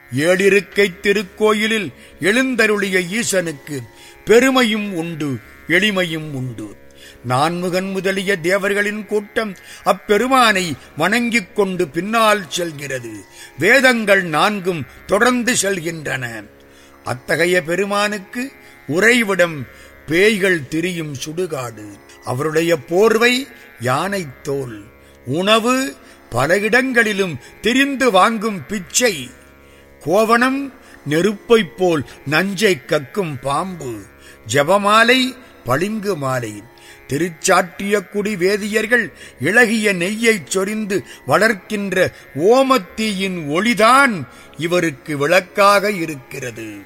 ஏழிருக்கை திருக்கோயிலில் எழுந்தருளிய ஈசனுக்கு பெருமையும் உண்டு எளிமையும் உண்டு நான்முகன் முதலிய தேவர்களின் கூட்டம் அப்பெருமானை வணங்கிக் கொண்டு பின்னால் செல்கிறது வேதங்கள் நான்கும் தொடர்ந்து செல்கின்றன அத்தகைய பெருமானுக்கு உறைவிடம் பேய்கள் திரியும் சுடுகாடு அவருடைய போர்வை யானை தோல் உணவு பல இடங்களிலும் திரிந்து வாங்கும் பிச்சை கோவணம் நெருப்பைப் போல் நஞ்சை கக்கும் பாம்பு ஜபமாலை பளிங்கு மாலை திருச்சாட்டிய குடி வேதியர்கள் இளகிய நெய்யைச் சொரிந்து வளர்க்கின்ற ஓமத்தீயின் ஒளிதான் இவருக்கு விளக்காக இருக்கிறது